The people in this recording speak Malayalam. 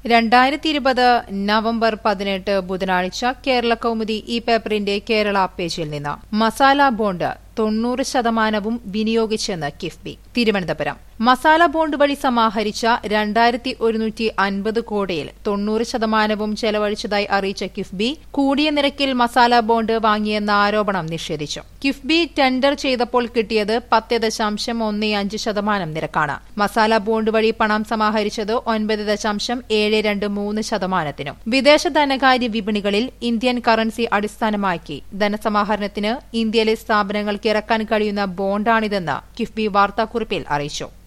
രണ്ടായിരത്തി ഇരുപത് നവംബർ പതിനെട്ട് ബുധനാഴ്ച കേരള കൗമുദി ഈ പേപ്പറിന്റെ കേരള പേജിൽ നിന്ന് മസാല ബോണ്ട് തൊണ്ണൂറ് ശതമാനവും വിനിയോഗിച്ചെന്ന് കിഫ്ബി തിരുവനന്തപുരം മസാല ബോണ്ട് വഴി സമാഹരിച്ച രണ്ടായിരത്തി ഒരുന്നൂറ്റി അൻപത് കോടിയിൽ തൊണ്ണൂറ് ശതമാനവും ചെലവഴിച്ചതായി അറിയിച്ച കിഫ്ബി കൂടിയ നിരക്കിൽ മസാല ബോണ്ട് വാങ്ങിയെന്ന ആരോപണം നിഷേധിച്ചു കിഫ്ബി ടെൻഡർ ചെയ്തപ്പോൾ കിട്ടിയത് പത്ത് ദശാംശം ഒന്ന് അഞ്ച് ശതമാനം നിരക്കാണ് മസാല ബോണ്ട് വഴി പണം സമാഹരിച്ചത് ഒൻപത് ദശാംശം ഏഴ് രണ്ട് മൂന്ന് ശതമാനത്തിനും വിദേശ ധനകാര്യ വിപണികളിൽ ഇന്ത്യൻ കറൻസി അടിസ്ഥാനമാക്കി ധനസമാഹരണത്തിന് ഇന്ത്യയിലെ സ്ഥാപനങ്ങൾക്ക് ഇറക്കാൻ കഴിയുന്ന ബോണ്ടാണിതെന്ന് കിഫ്ബി വാർത്താക്കുറിപ്പിൽ അറിയിച്ചു